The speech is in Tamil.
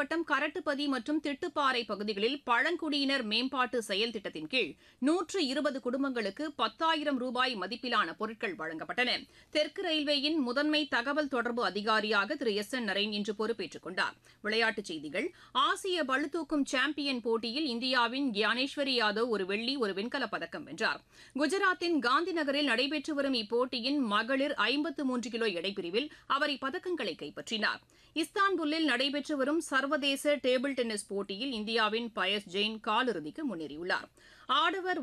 மாவட்டம் கரட்டுப்பதி மற்றும் திட்டுப்பாறை பகுதிகளில் பழங்குடியினர் மேம்பாட்டு செயல் திட்டத்தின் கீழ் நூற்று இருபது குடும்பங்களுக்கு பத்தாயிரம் ரூபாய் மதிப்பிலான பொருட்கள் வழங்கப்பட்டன தெற்கு ரயில்வேயின் முதன்மை தகவல் தொடர்பு அதிகாரியாக திரு எஸ் என் நரேன் இன்று பொறுப்பேற்றுக் கொண்டார் விளையாட்டுச் செய்திகள் ஆசிய பளுதூக்கும் சாம்பியன் போட்டியில் இந்தியாவின் கியானேஸ்வரி யாதவ் ஒரு வெள்ளி ஒரு வெண்கலப் பதக்கம் வென்றார் குஜராத்தின் காந்தி நகரில் நடைபெற்று வரும் இப்போட்டியின் மகளிர் ஐம்பத்து மூன்று கிலோ எடைப்பிரிவில் அவர் இப்பதக்கங்களை கைப்பற்றினார் இஸ்தான்புல்லில் நடைபெற்று வரும் சர்வதேச டேபிள் டென்னிஸ் போட்டியில் இந்தியாவின் பயஸ் ஜெயின் காலிறுதிக்கு முன்னேறியுள்ளார் ஆடவர்